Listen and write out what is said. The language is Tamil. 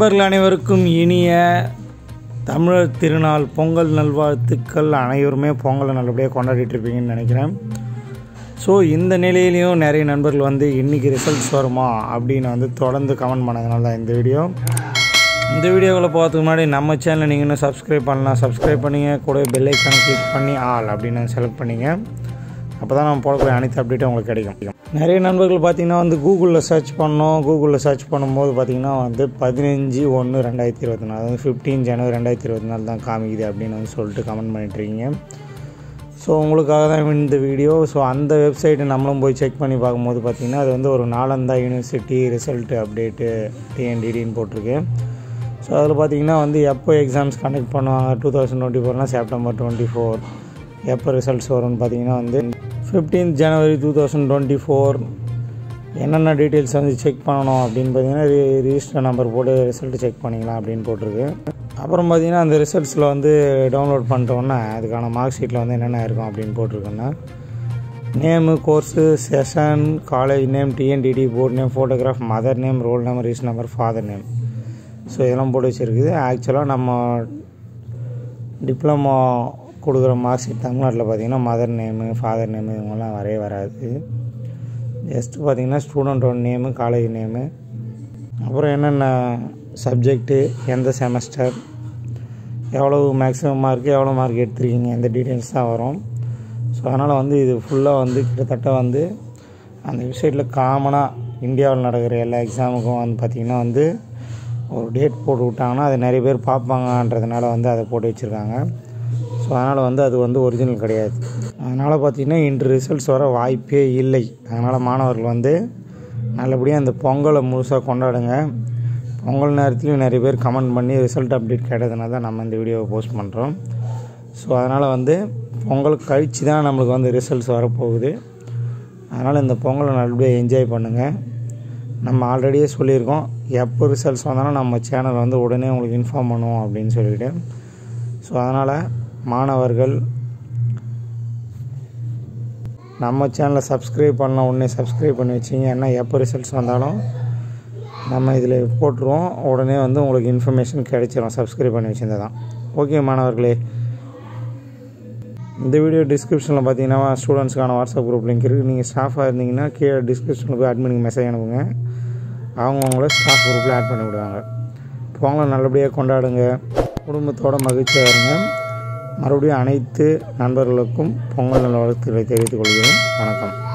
நண்பர்கள் அனைவருக்கும் இனிய தமிழர் திருநாள் பொங்கல் நல்வாழ்த்துக்கள் அனைவருமே பொங்கலை நல்லபடியாக கொண்டாடிட்டு இருப்பீங்கன்னு நினைக்கிறேன் ஸோ இந்த நிலையிலையும் நிறைய நண்பர்கள் வந்து இன்றைக்கி ரிசல்ட்ஸ் வருமா அப்படின்னு வந்து தொடர்ந்து கமெண்ட் பண்ணதுனால தான் இந்த வீடியோ இந்த வீடியோவில் போகிறதுக்கு முன்னாடி நம்ம சேனலை நீங்கள் இன்னும் சப்ஸ்கிரைப் பண்ணலாம் சப்ஸ்கிரைப் பண்ணிங்க கூட பெல் ஐக்கான் கிளிக் பண்ணி ஆல் அப்படின்னு செலக்ட் பண்ணிங்க அப்போ தான் நம்ம போடக்கூடிய அனைத்து அப்டேட்டும் உங்களுக்கு கிடைக்கும் நிறைய நண்பர்கள் பார்த்தீங்கன்னா வந்து கூகுளில் சர்ச் பண்ணோம் கூகுளில் சர்ச் பண்ணும்போது பார்த்தீங்கன்னா வந்து பதினஞ்சு ஒன்று ரெண்டாயிரத்தி இருபத்தி நாலு அதாவது ஃபிஃப்டீன் ஜனவரி ரெண்டாயிரத்தி இருபத்தி நாலு தான் காமிக்குது அப்படின்னு வந்து சொல்லிட்டு கமெண்ட் பண்ணிட்டுருக்கீங்க ஸோ உங்களுக்காக தான் இந்த வீடியோ ஸோ அந்த வெப்சைட்டை நம்மளும் போய் செக் பண்ணி பார்க்கும்போது பார்த்திங்கன்னா அது வந்து ஒரு நாலந்தா யூனிவர்சிட்டி ரிசல்ட்டு அப்டேட்டு டிஎன்டிடின்னு போட்டிருக்கு ஸோ அதில் பார்த்தீங்கன்னா வந்து எப்போ எக்ஸாம்ஸ் கண்டக்ட் பண்ணுவாங்க டூ தௌசண்ட் டுவெண்ட்டி ஃபோர்னால் செப்டம்பர் டுவெண்ட்டி ஃபோர் எப்போ ரிசல்ட்ஸ் வரும்னு பார்த்தீங்கன்னா வந்து fifteenth January two thousand twenty four என்னென்ன டீட்டெயில்ஸ் வந்து செக் பண்ணணும் அப்படின்னு பார்த்தீங்கன்னா ரிஜிஸ்டர் நம்பர் போட்டு ரிசல்ட் செக் பண்ணிக்கலாம் அப்படின்னு போட்டிருக்கு அப்புறம் பார்த்தீங்கன்னா அந்த ரிசல்ட்ஸில் வந்து டவுன்லோட் பண்ணிட்டோன்னா அதுக்கான மார்க் ஷீட்டில் வந்து என்னென்ன இருக்கும் அப்படின்னு போட்டிருக்குன்னா name course session college name DNTT board name photograph mother name roll number register number father name so இதெல்லாம் போட்டு வச்சுருக்குது ஆக்சுவலாக நம்ம டிப்ளமோ கொடுக்குற மார்க் ஷீட் தமிழ்நாட்டில் பார்த்திங்கன்னா மதர் நேமு ஃபாதர் நேமு இவங்கெல்லாம் வரவே வராது ஜஸ்ட்டு பார்த்திங்கன்னா ஸ்டூடெண்ட்டோட நேமு காலேஜ் நேமு அப்புறம் என்னென்ன சப்ஜெக்ட்டு எந்த செமஸ்டர் எவ்வளோ மேக்ஸிமம் மார்க்கு எவ்வளோ மார்க் எடுத்திருக்கீங்க இந்த டீட்டெயில்ஸ் தான் வரும் ஸோ அதனால் வந்து இது ஃபுல்லாக வந்து கிட்டத்தட்ட வந்து அந்த வெப்சைட்டில் காமனாக இந்தியாவில் நடக்கிற எல்லா எக்ஸாமுக்கும் வந்து பார்த்திங்கன்னா வந்து ஒரு டேட் போட்டு விட்டாங்கன்னா அது நிறைய பேர் பார்ப்பாங்கன்றதுனால வந்து அதை போட்டு வச்சுருக்காங்க ஸோ அதனால் வந்து அது வந்து ஒரிஜினல் கிடையாது அதனால் பார்த்திங்கன்னா இன்று ரிசல்ட்ஸ் வர வாய்ப்பே இல்லை அதனால் மாணவர்கள் வந்து நல்லபடியாக அந்த பொங்கலை முழுசாக கொண்டாடுங்க பொங்கல் நேரத்துலையும் நிறைய பேர் கமெண்ட் பண்ணி ரிசல்ட் அப்டேட் கேட்டதுனால தான் நம்ம இந்த வீடியோவை போஸ்ட் பண்ணுறோம் ஸோ அதனால் வந்து பொங்கல் கழித்து தான் நம்மளுக்கு வந்து ரிசல்ட்ஸ் வரப்போகுது அதனால் இந்த பொங்கலை நல்லபடியாக என்ஜாய் பண்ணுங்கள் நம்ம ஆல்ரெடியே சொல்லியிருக்கோம் எப்போ ரிசல்ட்ஸ் வந்தாலும் நம்ம சேனல் வந்து உடனே உங்களுக்கு இன்ஃபார்ம் பண்ணுவோம் அப்படின்னு சொல்லிவிட்டு ஸோ அதனால் மாணவர்கள் நம்ம சேனலை சப்ஸ்கிரைப் பண்ணலாம் உடனே சப்ஸ்கிரைப் பண்ணி வச்சிங்க ஏன்னா எப்போ ரிசல்ட்ஸ் வந்தாலும் நம்ம இதில் போட்டுருவோம் உடனே வந்து உங்களுக்கு இன்ஃபர்மேஷன் கிடைச்சிரும் சப்ஸ்கிரைப் பண்ணி வச்சிருந்தா தான் ஓகே மாணவர்களே இந்த வீடியோ டிஸ்கிரிப்ஷனில் பார்த்தீங்கன்னா ஸ்டூடெண்ட்ஸ்க்கான வாட்ஸ்அப் குரூப் லிங்க் இருக்குது நீங்கள் ஸ்டாஃபாக இருந்தீங்கன்னா கீழே டிஸ்கிரிப்ஷனில் போய் அட்மினுக்கு மெசேஜ் அனுப்புங்க அவங்க உங்களை ஸ்டாஃப் குரூப்பில் ஆட் பண்ணி விடுவாங்க பொங்கலை நல்லபடியாக கொண்டாடுங்க குடும்பத்தோட மகிழ்ச்சியாக இருங்க மறுபடியும் அனைத்து நண்பர்களுக்கும் பொங்கல் நல்வாழ்த்துக்களை தெரிவித்துக் கொள்கிறேன் வணக்கம்